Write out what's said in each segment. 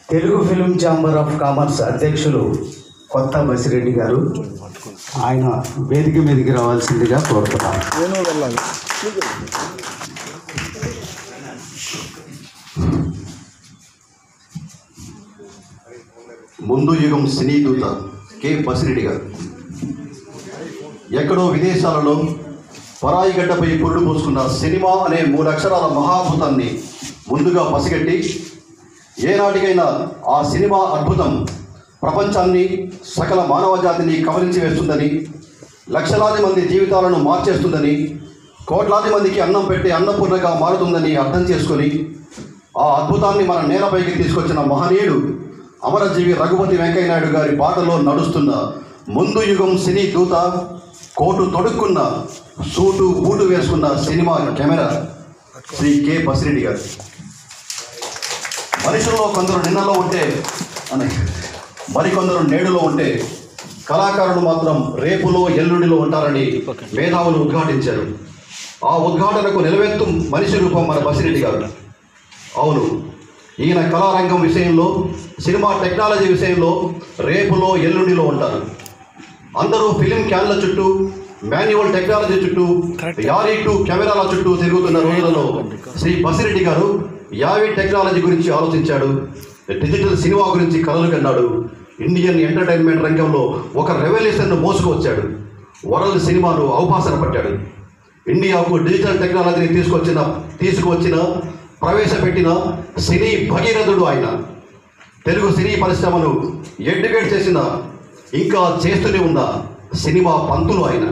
Telugu film chamber of commerce అధ్యక్షులు కొత్త బసిరెడ్డి గారు ఆయన వేదిక మీదకి రావాల్సిందిగా కోరుతున్నాను నేను వెళ్ళాలి ముందు యుగం సినీ దూత కె బసిరెడ్డి గారు ఎక్కడో విదేశాలలో పరాయి గడ్డపై పురుడు పోసుకున్న సినిమా అనే మూడు అక్షరాల మహాభూతాన్ని ముందుగా పసిగట్టి ఏనాటికైనా ఆ సినిమా అద్భుతం ప్రపంచాన్ని సకల మానవ జాతిని కవలించి వేస్తుందని లక్షలాది మంది జీవితాలను మార్చేస్తుందని కోట్లాది మందికి అన్నం పెట్టే అన్నపూర్ణగా మారుతుందని అర్థం చేసుకొని ఆ అద్భుతాన్ని మన నేలపైకి తీసుకొచ్చిన మహనీయుడు అమరజీవి రఘుపతి వెంకయ్యనాయుడు గారి బాటలో నడుస్తున్న ముందు యుగం సినీ దూత కోటు తొడుక్కున్న సూటు బూటు వేసుకున్న cinema camera Shri K Basireddy గారు మనుషుల్లో కొందరు నిన్నలో ఉంటే అని మరికొందరు నేడులో ఉంటే కళాకారులు మాత్రం రేపులో ఎల్లుండిలో ఉంటారని మేధావులు ఉద్ఘాటించారు ఆ ఉద్ఘాటనకు నిలవెత్తు మనిషి రూపం మన బసిరెడ్డి గారు అవును ఈయన కళారంగం విషయంలో సినిమా టెక్నాలజీ విషయంలో రేపులో ఎల్లుండిలో ఉంటారు అందరూ ఫిలిం క్యాన్ల చుట్టూ మాన్యువల్ టెక్నాలజీ చుట్టూ యారీ టు కెమెరాల చుట్టూ తిరుగుతున్న రోజులలో శ్రీ బసిరెడ్డి గారు యావీ టెక్నాలజీ గురించి ఆలోచించాడు డిజిటల్ సినిమా గురించి కలలు కన్నాడు ఇండియన్ ఎంటర్టైన్మెంట్ రంగంలో ఒక రెవల్యూషన్ను మోసుకువచ్చాడు వరల్డ్ సినిమాను అవపాసన పట్టాడు ఇండియాకు డిజిటల్ టెక్నాలజీని తీసుకొచ్చిన తీసుకువచ్చిన ప్రవేశపెట్టిన సినీ భగీరథుడు ఆయన తెలుగు సినీ పరిశ్రమను ఎడ్యుకేట్ చేసిన ఇంకా చేస్తూనే ఉన్న సినిమా పంతులు ఆయన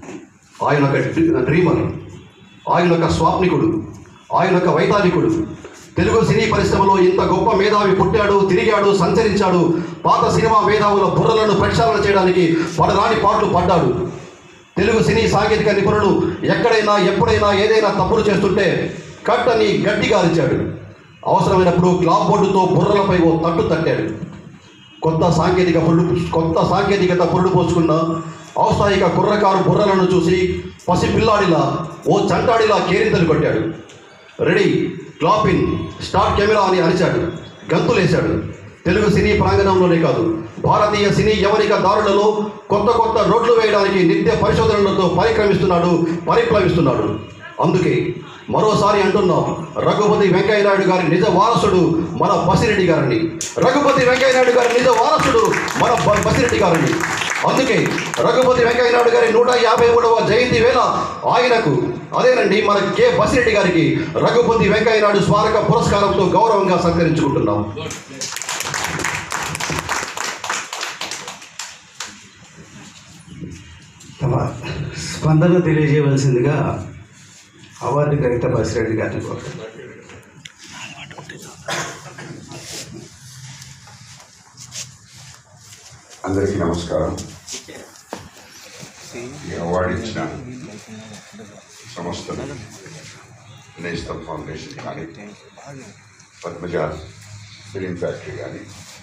ఆయన ఒక డ్రీ- డ్రీమర్ ఆయన ఒక స్వాప్నికుడు ఆయన ఒక వైతాళికుడు తెలుగు సినీ పరిశ్రమలో ఇంత గొప్ప మేధావి పుట్టాడు తిరిగాడు సంచరించాడు పాత సినిమా మేధావుల బుర్రలను ప్రక్షాళన చేయడానికి పడరాని పాటలు పడ్డాడు తెలుగు సినీ సాంకేతిక నిపుణులు ఎక్కడైనా ఎప్పుడైనా ఏదైనా తప్పులు చేస్తుంటే కట్టని గట్టిగా అరిచాడు అవసరమైనప్పుడు క్లాప్ బోర్డుతో బుర్రలపై ఓ తట్టు తట్టాడు కొత్త సాంకేతిక పురుడు కొత్త సాంకేతికత పురుడు పోసుకున్న ఔత్సాహిక కుర్రకారు బుర్రలను చూసి పసి పిల్లాడిలా ఓ చంటాడిలా కేరింతలు కొట్టాడు ready clap in start camera అని అరిచాడు గంతులేశాడు తెలుగు సినీ ప్రాంగణంలోనే కాదు భారతీయ సినీ యవనిక దారులలో కొత్త కొత్త రోడ్లు వేయడానికి నిత్య పరిశోధనలతో పరిక్రమిస్తున్నాడు పరిప్లవిస్తున్నాడు అందుకే మరోసారి అంటున్నాం రఘుపతి వెంకయ్యనాయుడు గారి నిజ వారసుడు మన బసిరెడ్డి గారిని రఘుపతి వెంకయ్యనాయుడు గారి నిజ వారసుడు మన బ- బసిరెడ్డి గారిని అందుకే రఘుపతి వెంకయ్యనాయుడు గారి నూట యాభై మూడవ జయంతి వేళ ఆయనకు అదేనండి మన కె బసిరెడ్డి గారికి రఘుపతి వెంకయ్యనాయుడు స్మారక పురస్కారంతో గౌరవంగా సత్కరించుకుంటున్నాం తమ స్పందన తెలియజేయవలసిందిగా అవార్డు గ్రహీత బసిరెడ్డి గారిని కోరుతున్నాను అందరికీ నమస్కారం ఈ అవార్డు ఇచ్చిన సంస్థలు నేషనల్ ఫౌండేషన్ కానీ పద్మజ ఫిలిం ఫ్యాక్టరీ కానీ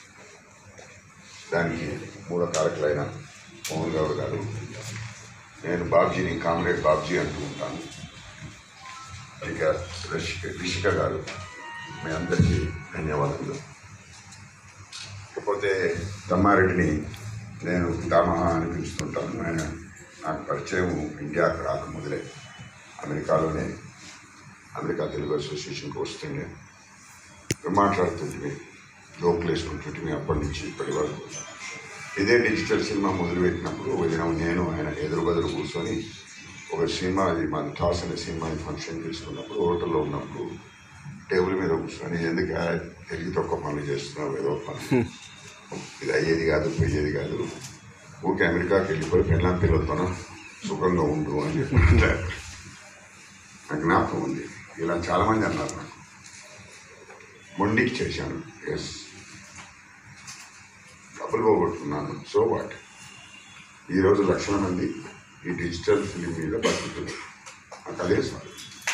దానికి మూల కారకులైన మోహన్ గౌడ్ గారు నేను బాబ్జీని కామ్రేడ్ బాబ్జీ అంటూ ఉంటాను ఇక రిషిక రిషిక గారు మీ అందరికీ ధన్యవాదాలు ఇకపోతే తమ్మారెడ్డిని నేను పితామహ అని పిలుస్తుంటాను ఆయన నాకు పరిచయం ఇండియాకు రాక మొదలే అమెరికాలోనే అమెరికా తెలుగు అసోసియేషన్కి వస్తుండే మాట్లాడుతుంటే జోకులు వేసుకుంటుంటే అప్పటి నుంచి ఇప్పటి వరకు ఇదే డిజిటల్ సినిమా మొదలుపెట్టినప్పుడు వదిన నేను ఆయన ఎదురు బదులు కూర్చొని ఒక సినిమా అది మన టాస్ అనే సినిమాని ఫంక్షన్ చేసుకున్నప్పుడు హోటల్లో ఉన్నప్పుడు టేబుల్ మీద కూర్చొని ఎందుకు తిరిగి తక్కువ పనులు చేస్తున్నావు ఏదో పని ఇది అయ్యేది కాదు పోయేది కాదు ఊరికి అమెరికాకి వెళ్ళిపోయి పెళ్ళాం పిల్లలతోన సుఖంగా ఉండు అని చెప్పి మాట్లాడారు. నాకు జ్ఞాపకం ఉంది ఇలా చాలామంది అన్నారు నాకు మొండికి చేశాను ఎస్ డబ్బులు పోగొట్టుకున్నాను సో వాట్ ఈరోజు లక్షల మంది ఈ డిజిటల్ ఫిలిం మీద బతుకుతున్నారు నాకు అదే సార్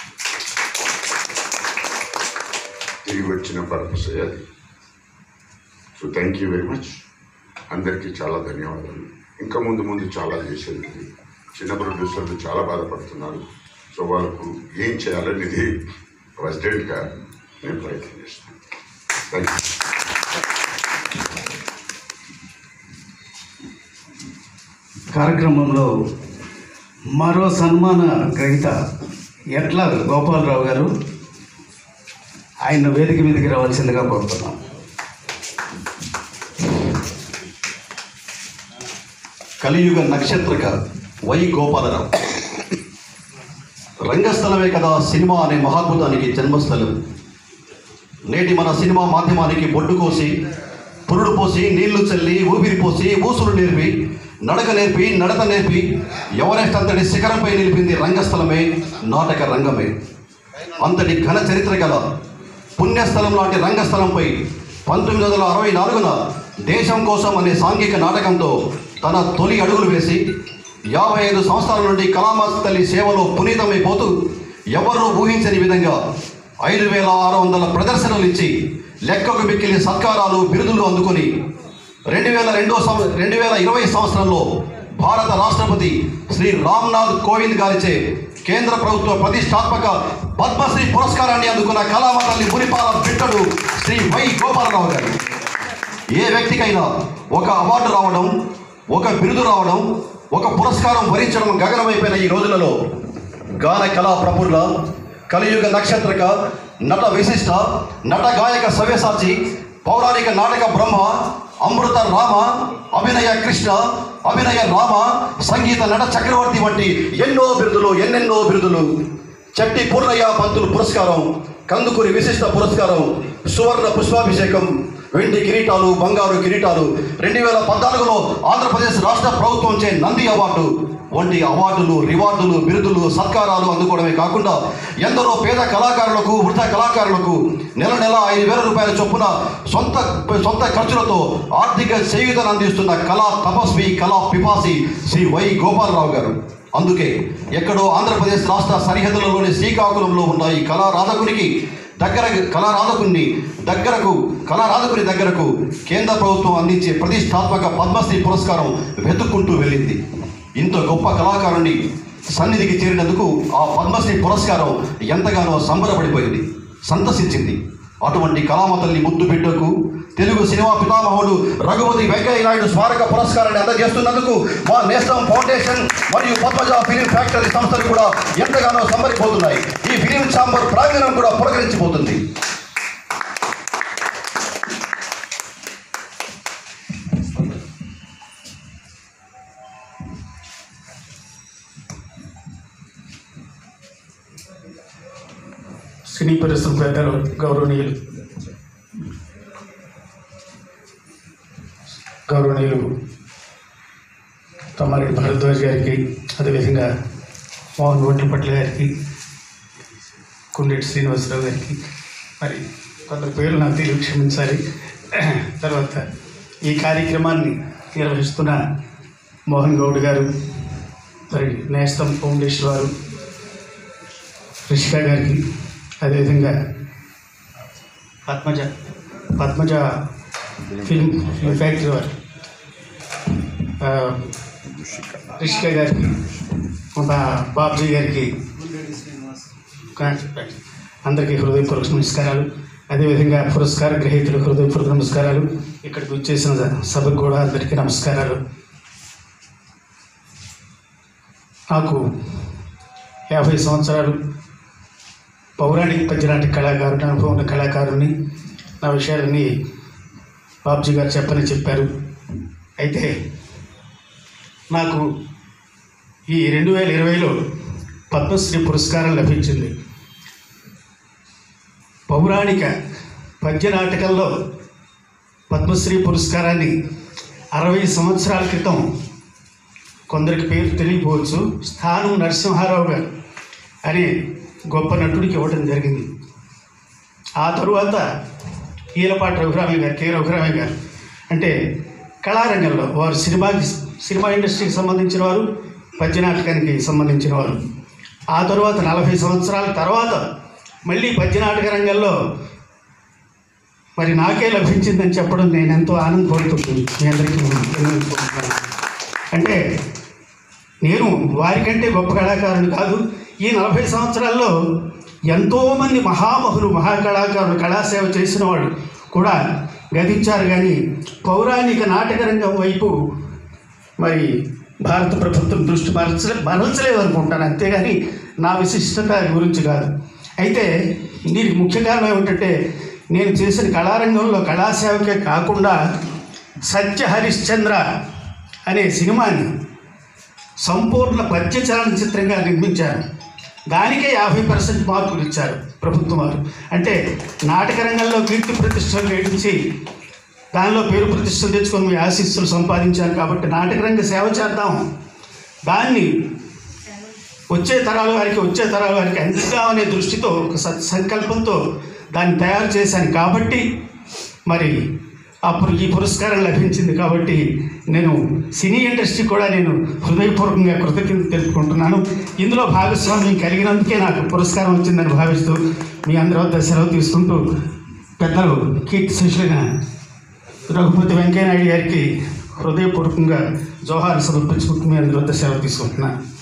తిరిగి వచ్చిన పర్పస్ అది so thank you very much అందరికీ చాలా ధన్యవాదాలు ఇంకా ముందు ముందు చాలా చేసేది ఉంది. చిన్న ప్రొడ్యూసర్లు చాలా బాధపడుతున్నారు సో వాళ్ళకు ఏం చేయాలనేది ప్రెసిడెంట్గా నేను ప్రయత్నం చేస్తాను థ్యాంక్ యూ కార్యక్రమంలో మరో సన్మాన గ్రహీత ఎట్ల గోపాలరావు గారు ఆయన వేదిక మీదకి రావాల్సిందిగా కోరుతున్నాం కలియుగ నక్షత్రక వై గోపాలరావు రంగస్థలమే కదా సినిమా అనే మహాద్భుతానికి జన్మస్థలం నేటి మన సినిమా మాధ్యమానికి బొడ్డు కోసి పురుడు పోసి నీళ్లు చల్లి ఊపిరి పోసి ఊసులు నేర్పి నడక నేర్పి నడత నేర్పి ఎవరెస్ట్ అంతటి శిఖరంపై నిలిపింది రంగస్థలమే నాటక రంగమే అంతటి ఘన చరిత్ర గల పుణ్యస్థలం లాంటి రంగస్థలంపై పంతొమ్మిది వందల అరవై నాలుగున దేశం కోసం అనే సాంఘిక నాటకంతో తన తొలి అడుగులు వేసి యాభై ఐదు సంవత్సరాల నుండి కళామాత తల్లి సేవలో పునీతమైపోతూ ఎవరూ ఊహించని విధంగా ఐదు వేల ఆరు వందల ప్రదర్శనలు ఇచ్చి లెక్కకు మిక్కిలి సత్కారాలు బిరుదులు అందుకొని రెండు వేల రెండో సంవ రెండు వేల ఇరవై సంవత్సరంలో భారత రాష్ట్రపతి శ్రీ రామ్నాథ్ కోవింద్ గారిచే కేంద్ర ప్రభుత్వ ప్రతిష్టాత్మక పద్మశ్రీ పురస్కారాన్ని అందుకున్న కళామాతల్లి మునిపాల బిడ్డడు శ్రీ వై గోపాలరావు గారు ఏ వ్యక్తికైనా ఒక అవార్డు రావడం ఒక బిరుదు రావడం ఒక పురస్కారం భరించడం గగనమైపోయిన ఈ రోజులలో గాన కళా ప్రపుర్ల కలియుగ నక్షత్రక నట విశిష్ట నట గాయక సవ్యసాచి పౌరాణిక నాటక బ్రహ్మ అమృత రామ అభినయ కృష్ణ అభినయ రామ సంగీత నట చక్రవర్తి వంటి ఎన్నో బిరుదులు ఎన్నెన్నో బిరుదులు చట్టి పూర్ణయ్య పంతులు పురస్కారం కందుకూరి విశిష్ట పురస్కారం సువర్ణ పుష్పాభిషేకం వెండి కిరీటాలు బంగారు కిరీటాలు రెండు వేల పద్నాలుగులో ఆంధ్రప్రదేశ్ రాష్ట్ర ప్రభుత్వంచే నంది అవార్డు వంటి అవార్డులు రివార్డులు బిరుదులు సత్కారాలు అందుకోవడమే కాకుండా ఎందరో పేద కళాకారులకు వృద్ధ కళాకారులకు నెల నెల ఐదు వేల రూపాయల చొప్పున సొంత సొంత ఖర్చులతో ఆర్థిక చేయుతను అందిస్తున్న కళా తపస్వి కళా పిపాసి శ్రీ వై గోపాలరావు గారు అందుకే ఎక్కడో ఆంధ్రప్రదేశ్ రాష్ట్ర సరిహద్దులలోని శ్రీకాకుళంలో ఉన్న ఈ కళారాధకునికి దగ్గర కళారాధకుని దగ్గరకు కళారాధకుని దగ్గరకు కేంద్ర ప్రభుత్వం అందించే ప్రతిష్టాత్మక పద్మశ్రీ పురస్కారం వెతుక్కుంటూ వెళ్ళింది ఇంత గొప్ప కళాకారుని సన్నిధికి చేరినందుకు ఆ పద్మశ్రీ పురస్కారం ఎంతగానో సంబరపడిపోయింది సంతసించింది అటువంటి కళామతల్ని ముద్దు బిడ్డకు తెలుగు సినిమా పితామహుడు రఘుపతి వెంకయ్య నాయుడు స్మారక పురస్కారాన్ని అందజేస్తున్నందుకు మా నేషనల్ ఫౌండేషన్ మరియు పద్మజ ఫిలిం ఫ్యాక్టరీ సంస్థలు కూడా ఎంతగానో సంబరిపోతున్నాయి ఈ ఫిలిం ఛాంబర్ ప్రాంగణం కూడా పురకరించిపోతుంది సినీ పరిశ్రమ పెద్దలు గౌరవనీయులు గౌరవనీయులు తమ్మారెడ్డి భరద్వాజ్ గారికి అదేవిధంగా మోహన్ ఒట్లపట్ల గారికి కుండెట్టి శ్రీనివాసరావు గారికి మరి కొందరు పేర్లు నాకు తెలియ క్షమించాలి తర్వాత ఈ కార్యక్రమాన్ని నిర్వహిస్తున్న మోహన్ గౌడ్ గారు మరి నేస్తం ఫౌండేషన్ వారు రిషిక గారికి అదేవిధంగా Padmaja Padmaja film film factory వారు ఆ, రిషిక గారికి మన బాబ్జీ గారికి అందరికీ హృదయపూర్వక నమస్కారాలు అదేవిధంగా పురస్కార గ్రహీతలు హృదయపూర్వక నమస్కారాలు ఇక్కడికి వచ్చేసిన సభకు కూడా అందరికీ నమస్కారాలు నాకు యాభై సంవత్సరాలు పౌరాణిక పద్యనాటి కళాకారుడు అనుభవం ఉన్న కళాకారుని నా విషయాలన్నీ బాబ్జీ గారు చెప్పని చెప్పారు అయితే నాకు ఈ రెండు వేల ఇరవైలో పద్మశ్రీ పురస్కారం లభించింది పౌరాణిక పద్య నాటకంలో పద్మశ్రీ పురస్కారాన్ని అరవై సంవత్సరాల క్రితం కొందరికి పేరు తెలియకపోవచ్చు స్థానం నరసింహారావు గారు అనే గొప్ప నటుడికి ఇవ్వడం జరిగింది ఆ తరువాత ఈలపాటి రఘురామయ్య గారు కె రఘురామయ్య గారు అంటే కళారంగంలో వారు సినిమాకి సినిమా ఇండస్ట్రీకి సంబంధించిన వారు పద్యనాటకానికి సంబంధించిన వారు ఆ తరువాత నలభై సంవత్సరాల తర్వాత మళ్ళీ పద్యనాటక రంగంలో మరి నాకే లభించిందని చెప్పడం నేను ఎంతో ఆనందపడుతుంది మీ అందరికీ విన్నవించుకుంటున్నాను. అంటే నేను వారికంటే గొప్ప కళాకారుని కాదు ఈ నలభై సంవత్సరాల్లో ఎంతోమంది మహామహులు మహాకళాకారులు కళాసేవ చేసిన వాళ్ళు కూడా గతించారు కానీ పౌరాణిక నాటక రంగం వైపు మరి భారత ప్రభుత్వం దృష్టి మరచలే మరల్చలేదు అనుకుంటాను అంతేగాని నా విశిష్టత గురించి కాదు అయితే దీనికి ముఖ్య కారణం ఏమిటంటే నేను చేసిన కళారంగంలో కళాసేవకే కాకుండా సత్య హరిశ్చంద్ర అనే సినిమాని సంపూర్ణ పద్య చలనచిత్రంగా నిర్మించారు దానికే యాభై పర్సెంట్ మార్కులు ఇచ్చారు ప్రభుత్వం వారు అంటే నాటక రంగంలో కీర్తి ప్రతిష్టలు గడించి దానిలో పేరు ప్రతిష్టలు తెచ్చుకొని మీ ఆశీస్సులు సంపాదించాను కాబట్టి నాటక రంగ సేవ చేద్దాం దాన్ని వచ్చే తరాల వారికి వచ్చే తరాల వారికి అందిద్దాం అనే దృష్టితో ఒక సత్ సంకల్పంతో దాన్ని తయారు చేశాను కాబట్టి మరి అప్పుడు ఈ పురస్కారం లభించింది కాబట్టి నేను సినీ ఇండస్ట్రీ కూడా నేను హృదయపూర్వకంగా కృతజ్ఞత తెలుపుకుంటున్నాను ఇందులో భాగస్వామ్యం కలిగినందుకే నాకు పురస్కారం వచ్చిందని భావిస్తూ మీ అందరి వద్ద సెలవు తీసుకుంటూ పెద్దలు కీర్తి శిష్యులైన రఘుపతి వెంకయ్యనాయుడు గారికి హృదయపూర్వకంగా జోహార్ సమర్పించుకుంటూ మీ అందరి వద్ద సెలవు తీసుకుంటున్నాను